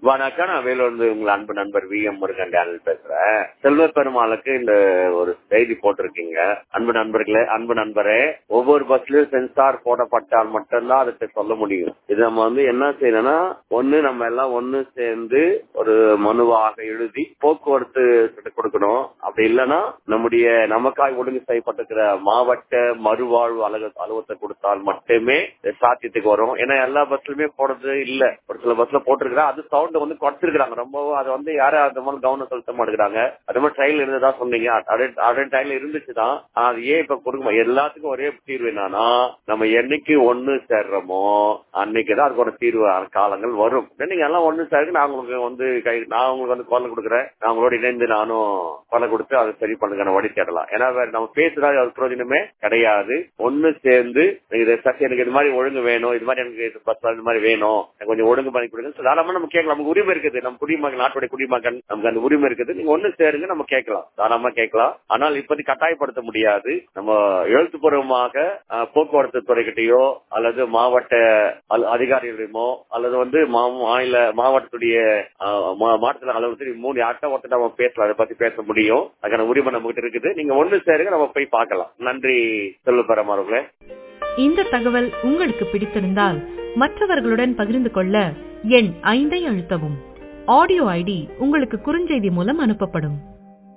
வணக்கம் நான் வேலூர்ந்து உங்கள் அன்பு நண்பர் வி எம் முருகன் டேனில் பேசுறேன் செல்வ பெருமாளுக்கு இந்த ஒரு செய்தி போட்டிருக்கீங்க அன்பு நண்பர்களே அன்பு நண்பரே ஒவ்வொரு பஸ்லயும் சென்சார் போடப்பட்டால் மட்டும்தான் அதுக்கு சொல்ல முடியும் இது நம்ம வந்து என்ன செய்யணும்னா ஒண்ணு நம்ம எல்லாம் ஒண்ணு சேர்ந்து ஒரு மனுவாக எழுதி போக்குவரத்து கிட்ட கொடுக்கணும் அப்படி இல்லைன்னா நம்முடைய நமக்காய் ஒழுங்கு செய்யப்பட்டிருக்கிற மாவட்ட மறுவாழ்வு அலுவ அலுவலகத்தை கொடுத்தால் மட்டுமே சாத்தியத்துக்கு வரும் ஏன்னா எல்லா பஸ்லயுமே போடுறது இல்ல ஒரு சில பஸ்ல போட்டிருக்கிறா அது சவுண்ட் வந்து குறைச்சிருக்காங்க ரொம்பவும் அது வந்து யாரும் அந்த மாதிரி கவனம் செலுத்த மாட்டேங்கிறாங்க அது மாதிரி ட்ரையல் இருந்ததா சொன்னீங்க அதே ட்ரையல் இருந்துச்சுதான் ஆனா அது ஏன் இப்ப கொடுக்க எல்லாத்துக்கும் ஒரே தீர்வு என்னன்னா நம்ம என்னைக்கு ஒண்ணு சேர்றோமோ அன்னைக்குதான் அதுக்கு ஒரு தீர்வு காலங்கள் வரும் நீங்க எல்லாம் ஒண்ணு சேருக்கு நான் உங்களுக்கு வந்து கை நான் உங்களுக்கு வந்து குரல் கொடுக்குறேன் நான் உங்களோட இணைந்து நானும் குரல் கொடுத்து அதை சரி பண்ணுங்க வழி தேடலாம் ஏன்னா வேற நம்ம பேசுறது அது பிரயோஜனமே கிடையாது ஒண்ணு சேர்ந்து இது சக்தி எனக்கு இது மாதிரி ஒழுங்கு வேணும் இது மாதிரி எனக்கு பஸ் இது மாதிரி வேணும் எனக்கு கொஞ்சம் ஒழுங்கு பண்ணி கொடுங்க தாராளமா நம்ம கேட்கலாம் நமக்கு உரிமை இருக்குது நம்ம குடிமகன் நாட்டுடைய குடிமகன் நமக்கு அந்த உரிமை இருக்குது நீங்க ஒண்ணு சேருங்க நம்ம கேட்கலாம் தாராளமா கேட்கலாம் ஆனால் இப்போதைக்கு கட்டாயப்படுத்த முடியாது நம்ம எழுத்துப்பூர்வமாக போக்குவரத்து துறைகிட்டயோ அல்லது மாவட்ட அதிகாரிகளிடமோ அல்லது வந்து மாநில மாவட்டத்துடைய மாவட்டத்தில் அலுவலகத்தில் மூணு யார்ட்ட ஒருத்தர் நம்ம பேசலாம் அதை பத்தி பேச முடியும் அதுக்கான உரிமை நம்ம கிட்ட இருக்குது நீங்க ஒண்ணு சேருங்க நம்ம போய் பார்க்கலாம் நன்றி செல்வபெரம் அவர்களே இந்த தகவல் உங்களுக்கு பிடித்திருந்தால் மற்றவர்களுடன் பகிர்ந்து கொள்ள எண் ஐந்தை அழுத்தவும் ஆடியோ ஐடி உங்களுக்கு குறுஞ்செய்தி மூலம் அனுப்பப்படும்